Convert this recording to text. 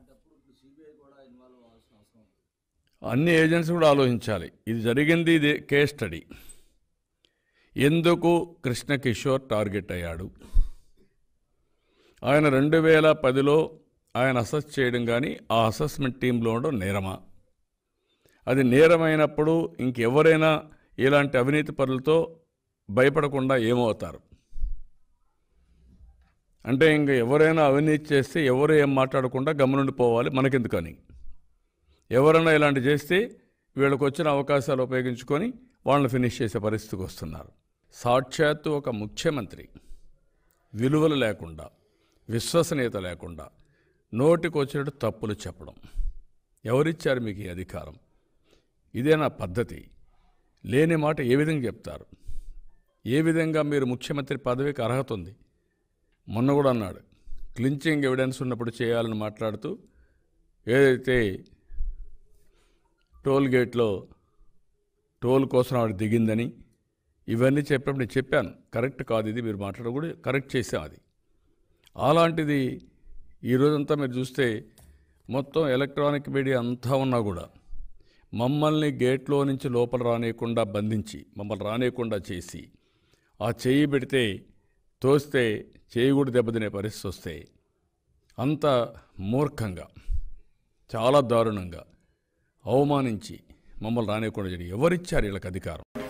అలాంటప్పుడు ఇప్పుడు సిబిఐ కూడా ఇన్వాల్వ్ అవ్వాల్సిన అవసరం ఉంది అన్ని ఏజెన్సీ కూడా ఆలోచించాలి ఇది జరిగింది ఇది కేస్ స్టడీ ఎందుకు కృష్ణ కిషోర్ టార్గెట్ అయ్యాడు ఆయన రెండు వేల పదిలో ఆయన అసెస్ చేయడం కానీ ఆ అసెస్మెంట్ టీంలో ఉండడం నేరమా అది నేరమైనప్పుడు ఇంకెవరైనా ఇలాంటి అవినీతి పనులతో భయపడకుండా ఏమవుతారు అంటే ఇంక ఎవరైనా అవినీతి చేస్తే ఎవరు ఏం మాట్లాడకుండా గమనుండిపోవాలి మనకెందుకని ఎవరైనా ఇలాంటి చేస్తే వీళ్ళకి వచ్చిన అవకాశాలు ఉపయోగించుకొని వాళ్ళని ఫినిష్ చేసే పరిస్థితికి వస్తున్నారు సాక్షాత్తు ఒక ముఖ్యమంత్రి విలువలు లేకుండా విశ్వసనీయత లేకుండా నోటికి వచ్చినట్టు తప్పులు చెప్పడం ఎవరిచ్చారు మీకు ఈ అధికారం ఇదే నా పద్ధతి లేని మాట ఏ విధంగా చెప్తారు ఏ విధంగా మీరు ముఖ్యమంత్రి పదవికి అర్హత ఉంది మొన్న కూడా అన్నాడు క్లించింగ్ ఎవిడెన్స్ ఉన్నప్పుడు చేయాలని మాట్లాడుతూ ఏదైతే టోల్ గేట్లో టోల్ కోసం ఆవిడ దిగిందని ఇవన్నీ చెప్పినప్పుడు నేను చెప్పాను కరెక్ట్ కాదు ఇది మీరు మాట్లాడ కూడా కరెక్ట్ చేసాం అది అలాంటిది ఈరోజంతా మీరు చూస్తే మొత్తం ఎలక్ట్రానిక్ మీడియా అంతా ఉన్నా కూడా మమ్మల్ని గేట్లో నుంచి లోపల రానియకుండా బంధించి మమ్మల్ని రానియకుండా చేసి ఆ చెయ్యి పెడితే తోస్తే చేయి కూడా దెబ్బతినే పరిస్థితి వస్తే అంత మూర్ఖంగా చాలా దారుణంగా అవమానించి మమ్మల్ని రానియకుండా చేయడం ఎవరిచ్చారు వీళ్ళకి అధికారం